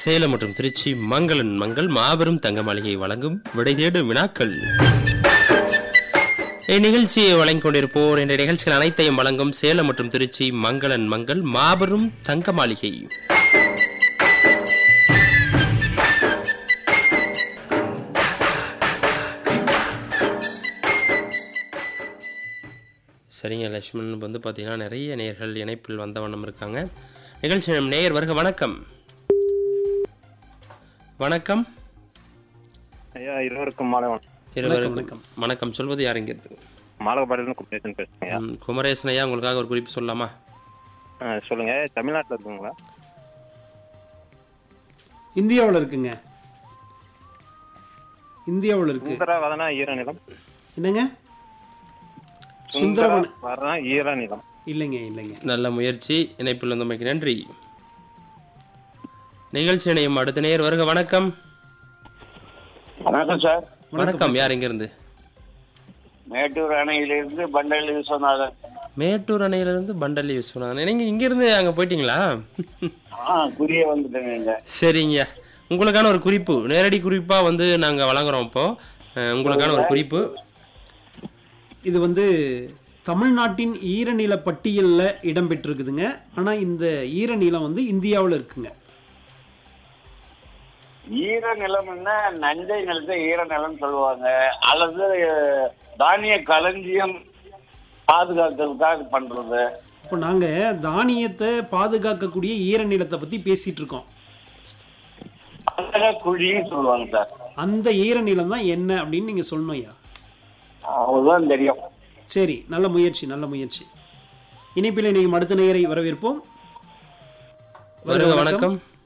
சேலம் மற்றும் திருச்சி மங்களன் மங்கள் மாபெரும் தங்க மாளிகை வழங்கும் விடை தேடும் வினாக்கள் இந்நிகழ்ச்சியை வழங்கிக் கொண்டிருப்போர் என்ற நிகழ்ச்சிகள் அனைத்தையும் வழங்கும் சேலம் மற்றும் திருச்சி மங்களன் மங்கள் மாபெரும் தங்க மாளிகை சரிங்க லட்சுமணன் வந்து பார்த்தீங்கன்னா நிறைய நேயர்கள் இணைப்பில் வந்த வண்ணம் இருக்காங்க நிகழ்ச்சி நம் நேயர் வருக வணக்கம் வணக்கம் ஐயா இருவருக்கும் மாலை வணக்கம் இருவருக்கும் வணக்கம் சொல்வது யாருங்கிறது மாலகபாடியிலிருந்து குமரேசன் பேசுறேன் ஐயா ம், குமரேசன் ஐயா உங்களுக்காக ஒரு குறிப்பு சொல்லலாமா ஆ, சொல்லுங்க தமிழ்நாட்டில் இருக்குங்களா இந்தியாவில் இருக்குங்க இந்தியாவில் இருக்கு சுந்தரவதனா ஈரநிலம் என்னங்க சுந்தரவன சுந்தரவதனா ஈரநிலம் இல்லைங்க இல்லைங்க நல்ல முயற்சி இணைப்பில் வந்தமைக்கு நன்றி நிகழ்ச்சி இணையம் அடுத்த நேயர் வருக வணக்கம் வணக்கம் சார் வணக்கம் யார் இங்கிருந்து மேட்டூர் அணையிலிருந்து பண்டல் விஸ்வநாதன் மேட்டூர் அணையிலிருந்து பண்டல்லி விஸ்வநாதன் நீங்க இங்கிருந்து அங்க போயிட்டீங்களா ஆ குறிய வந்துட்டேங்க இங்க சரிங்க உங்களுக்கான ஒரு குறிப்பு நேரடி குறிப்பா வந்து நாங்க வழங்குறோம் இப்போ அஹ், உங்களுக்கான ஒரு குறிப்பு இது வந்து தமிழ்நாட்டின் ஈரநில பட்டியலில் இடம்பெற்றிருக்குதுங்க ஆனால் இந்த ஈரநிலம் வந்து இந்தியாவில் இருக்குங்க ஈர நிலம்னா நஞ்சை நிலத்தை ஈர நிலம் சொல்லுவாங்க அல்லது தானிய களஞ்சியம் பாதுகாக்கிறதுக்காக பண்றது இப்போ நாங்கள் தானியத்தை பாதுகாக்கக்கூடிய ஈரநிலத்தை பற்றி பேசிட்டு இருக்கோம் அழக குழின்னு சொல்லுவாங்க சார் அந்த ஈரநிலம் தான் என்ன அப்படின்னு நீங்கள் சொல்லணும் ஐயா அவ்வளவுதான் தெரியும் சரி நல்ல முயற்சி நல்ல முயற்சி இணைப்பில் நீங்கள் அடுத்த நேயரை வரவேற்போம் வருக வணக்கம்